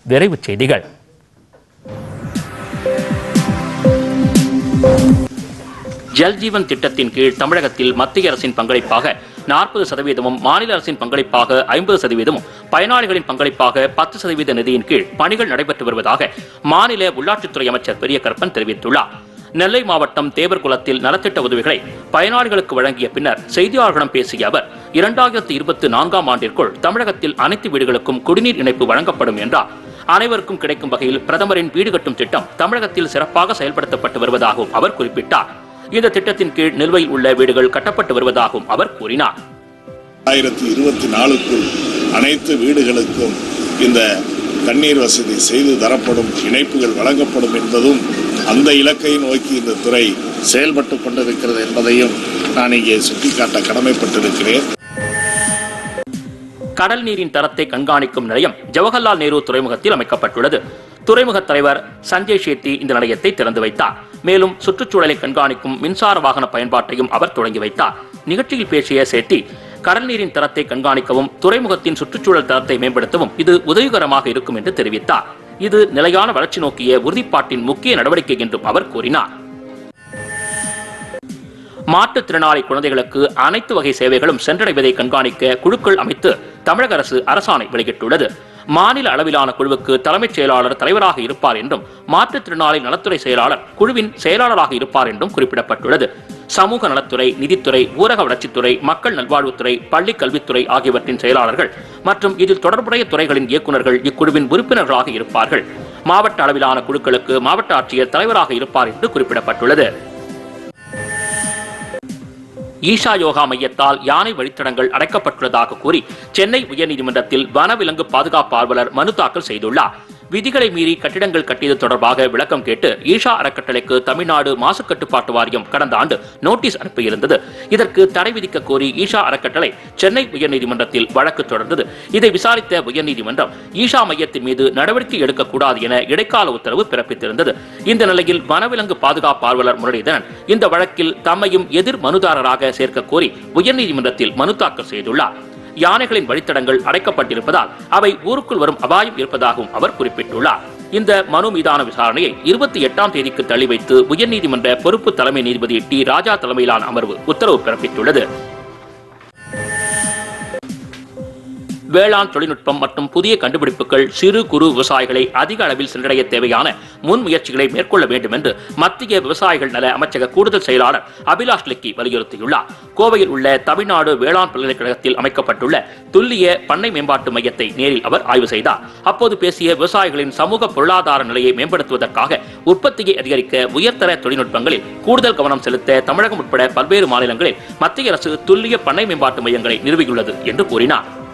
விரைவுச் செய்திகள் ஜல்ஜீவன் திட்டத்தின் கீழ் தமிழகத்தில் மத்திய அரசின் பங்களிப்பாக நாற்பது சதவீதமும் மாநில அரசின் பங்களிப்பாக ஐம்பது சதவீதமும் பயனாளிகளின் பங்களிப்பாக பத்து சதவீத நிதியின் கீழ் பணிகள் நடைபெற்று வருவதாக மாநில உள்ளாட்சித்துறை அமைச்சர் பெரிய கருப்பன் தெரிவித்துள்ளார் நெல்லை மாவட்டம் தேவர்குளத்தில் நலத்திட்ட உதவிகளை பயனாளிகளுக்கு வழங்கிய பின்னர் செய்தியாளர்களிடம் பேசிய அவர் இரண்டாயிரத்தி இருபத்தி நான்காம் ஆண்டிற்குள் தமிழகத்தில் அனைத்து வீடுகளுக்கும் குடிநீர் இணைப்பு வழங்கப்படும் என்றார் அனைவருக்கும் கிடைக்கும் வகையில் பிரதமரின் வீடு கட்டும் திட்டம் தமிழகத்தில் சிறப்பாக செயல்படுத்தப்பட்டு வருவதாகவும் அவர் குறிப்பிட்டார் இந்த திட்டத்தின் கீழ் நிலுவையில் உள்ள வீடுகள் கட்டப்பட்டு வருவதாகவும் அவர் கூறினார் ஆயிரத்தி இருபத்தி நாலுக்குள் அனைத்து வீடுகளுக்கும் இந்த தண்ணீர் வசதி செய்து தரப்படும் இணைப்புகள் வழங்கப்படும் என்பதும் அந்த இலக்கை நோக்கி இந்த துறை செயல்பட்டு கொண்டிருக்கிறது என்பதையும் நான் இங்கே சுட்டிக்காட்ட கடமைப்பட்டிருக்கிறேன் கடல் நீரின் தரத்தை கண்காணிக்கும் நிலையம் ஜவஹர்லால் நேரு துறைமுகத்தில் அமைக்கப்பட்டுள்ளது துறைமுக தலைவர் சஞ்சய் ஷேத்தி இந்த நிலையத்தை திறந்து வைத்தார் மேலும் சுற்றுச்சூழலை கண்காணிக்கும் மின்சார வாகன பயன்பாட்டையும் அவர் தொடங்கி வைத்தார் நிகழ்ச்சியில் பேசிய சேட்டி கடல் நீரின் தரத்தை கண்காணிக்கவும் துறைமுகத்தின் சுற்றுச்சூழல் தரத்தை மேம்படுத்தவும் இது உதவிகரமாக இருக்கும் என்று தெரிவித்தார் இது நிலையான வளர்ச்சி நோக்கிய உறுதிப்பாட்டின் முக்கிய நடவடிக்கை என்றும் அவர் கூறினார் மாற்றுத்திறனாளி குழந்தைகளுக்கு அனைத்து வகை சேவைகளும் சென்றடைவதை கண்காணிக்க குழுக்கள் அமைத்து தமிழக அரசு அரசாணை வெளியிட்டுள்ளது மாநில அளவிலான குழுவுக்கு தலைமைச் செயலாளர் தலைவராக இருப்பார் என்றும் மாற்றுத்திறனாளி நலத்துறை செயலாளர் குழுவின் செயலாளராக இருப்பார் என்றும் குறிப்பிடப்பட்டுள்ளது சமூக நலத்துறை நிதித்துறை ஊரக வளர்ச்சித்துறை மக்கள் நல்வாழ்வுத்துறை பள்ளிக் கல்வித்துறை ஆகியவற்றின் செயலாளர்கள் மற்றும் இதில் தொடர்புடைய துறைகளின் இயக்குநர்கள் இக்குழுவின் உறுப்பினர்களாக இருப்பார்கள் மாவட்ட அளவிலான குழுக்களுக்கு மாவட்ட ஆட்சியர் தலைவராக இருப்பார் என்று குறிப்பிடப்பட்டுள்ளது ஈஷா யோகா மையத்தால் யானை வழித்தடங்கள் அடைக்கப்பட்டுள்ளதாக கூறி சென்னை உயர்நீதிமன்றத்தில் வனவிலங்கு பாதுகாப்பு ஆர்வலர் மனு தாக்கல் செய்துள்ளார் விதிகளை மீறி கட்டிடங்கள் கட்டியது தொடர்பாக விளக்கம் கேட்டு ஈஷா அறக்கட்டளைக்கு தமிழ்நாடு மாசு கட்டுப்பாட்டு வாரியம் கடந்த ஆண்டு நோட்டீஸ் அனுப்பியிருந்தது இதற்கு தடை விதிக்க கோரி ஈஷா அறக்கட்டளை சென்னை உயர்நீதிமன்றத்தில் வழக்கு தொடர்ந்தது இதை விசாரித்த உயர்நீதிமன்றம் ஈஷா மையத்தின் மீது நடவடிக்கை எடுக்கக்கூடாது என இடைக்கால உத்தரவு பிறப்பித்திருந்தது இந்த நிலையில் வனவிலங்கு பாதுகாப்பு ஆர்வலர் முரளிதரன் இந்த வழக்கில் தம்மையும் எதிர் மனுதாரராக சேர்க்க கோரி உயர்நீதிமன்றத்தில் மனு தாக்கல் செய்துள்ளார் யானைகளின் வழித்தடங்கள் அடைக்கப்பட்டிருப்பதால் அவை ஊருக்குள் வரும் அபாயம் இருப்பதாகவும் அவர் குறிப்பிட்டுள்ளார் இந்த மனு மீதான விசாரணையை இருபத்தி எட்டாம் தேதிக்கு தள்ளி வைத்து உயர்நீதிமன்ற பொறுப்பு தலைமை நீதிபதி டி ராஜா தலைமையிலான அமர்வு உத்தரவு பிறப்பித்துள்ளது வேளாண் தொழில்நுட்பம் மற்றும் புதிய கண்டுபிடிப்புகள் சிறு குறு விவசாயிகளை அதிக அளவில் சென்றடைய தேவையான முன்முயற்சிகளை மேற்கொள்ள வேண்டும் என்று மத்திய விவசாயிகள் நல அமைச்சக கூடுதல் செயலாளர் அபிலாஷ் லெக்கி வலியுறுத்தியுள்ளார் கோவையில் உள்ள தமிழ்நாடு வேளாண் பல்கலைக்கழகத்தில் அமைக்கப்பட்டுள்ள துல்லிய பண்ணை மேம்பாட்டு மையத்தை நேரில் அவர் ஆய்வு செய்தார் அப்போது பேசிய விவசாயிகளின் சமூக பொருளாதார நிலையை மேம்படுத்துவதற்காக உற்பத்தியை அதிகரிக்க உயர்தர தொழில்நுட்பங்களில் கூடுதல் கவனம் செலுத்த தமிழகம் உட்பட பல்வேறு மாநிலங்களில் மத்திய அரசு துல்லிய பண்ணை மேம்பாட்டு மையங்களை நிறுவியுள்ளது என்று கூறினார்